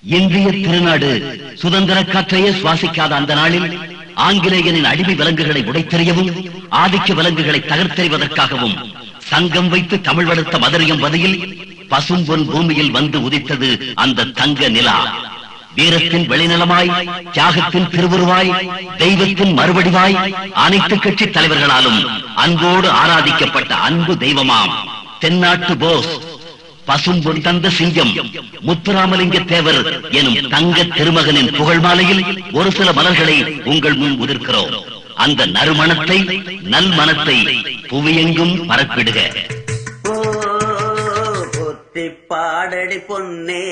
இந்திய திருநாடு சுதந்திர காற்றையே சுவாசிக்காத அந்த நாளில் ஆங்கிலேயனின் அடிமை விலங்குகளை உடைத்தெறியவும் ஆதிக்க விலங்குகளை தகர்த்தெறிவதற்காகவும் சங்கம் வைத்து தமிழ் வளர்த்த மதுரையும் வதையில் பசும்பொன் பூமியில் வந்து உதித்தது அந்த தங்க நிலா வீரத்தின் வெளிநிலமாய் தியாகத்தின் திருவுருவாய் தெய்வத்தின் மறுவடிவாய் அனைத்து கட்சி தலைவர்களாலும் அன்போடு ஆராதிக்கப்பட்ட அன்பு தெய்வமாம் தென்னாட்டு போஸ் பசும்பொன் தந்த சிங்கம் முத்துராமலிங்க தேவர் எனும் தங்க திருமகனின் புகழ் மாலையில் ஒரு சில மலர்களை உங்கள் முன் உதிர்க்கிறோம் அந்த நறுமணத்தை நல் மனத்தை புவியெங்கும் பரப்பிடுக ஓ பொத்தி பாடடி பொன்னே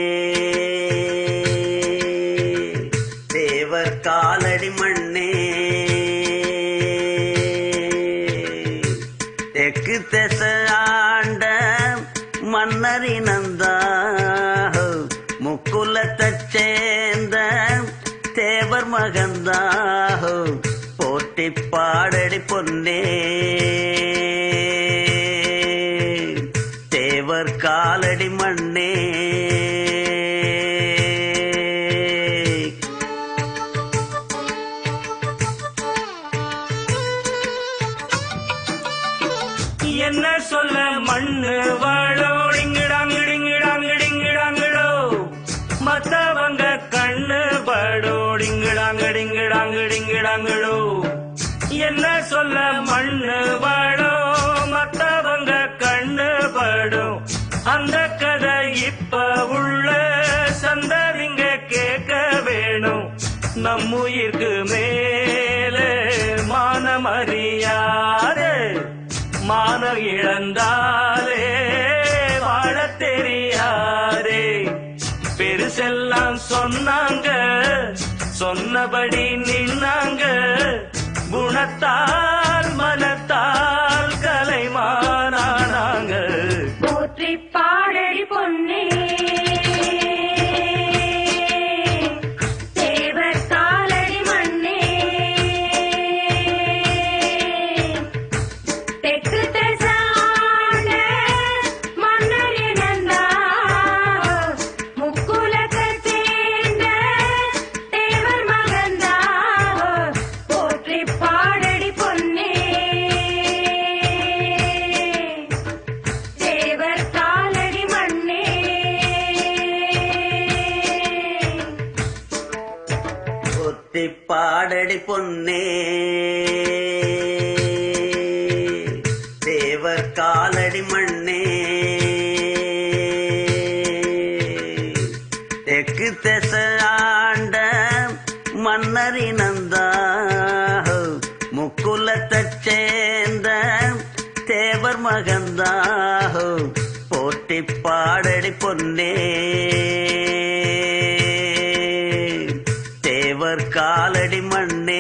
தேவர் காலடி மண்ணே தெற்கு திச ஆண்ட மன்னரினந்தா முக்குலத்தைச் சேர்ந்த தேவர் மகந்தா போட்டி பாடடி பொன்னே தேவர் காலடி மண்ணே என்ன சொல்ல மண்ணு வாழோ டிங்கிடாங்கிடிங்கிடாங்கிடிங்கிடாங்கிடோ மத்தவங்க கண்ணு படோ டிங்கிடாங்கிடிங்கிடாங்கிடிங்கிடாங்கிடோ என்ன சொல்ல மண்ணு வாழோ மத்தவங்க கண்ணு படும் அந்த கதை இப்ப உள்ள சந்ததிங்க கேட்க வேணும் நம்முயிர்க்கு மேலே மானமறியாதே மான இழந்தாலே வாழத் தெரியாதே பெருசெல்லாம் சொன்னாங்க சொன்னபடி நின்னாங்க குணத்தால் மனத்தால் கலைமானானாங்க போற்றி பாடடி பொன்னே தேவர் காலடி மண்ணே தெற்கு திசாண்ட மன்னர் இனந்தா முக்குலத்தைச் சேர்ந்த தேவர் மகந்தா போற்றி பாடடி பொன்னே தேவர் காலடி மண்ணே பொத்தி பாடடி பொன்னே தேவர் காலடி மண்ணே தெற்கு திச ஆண்ட மன்னரினந்தா முக்குலத்தைச் சேர்ந்த தேவர் மகந்தா போட்டி பாடடி பொன்னே தேவர் காலடி மண்ணே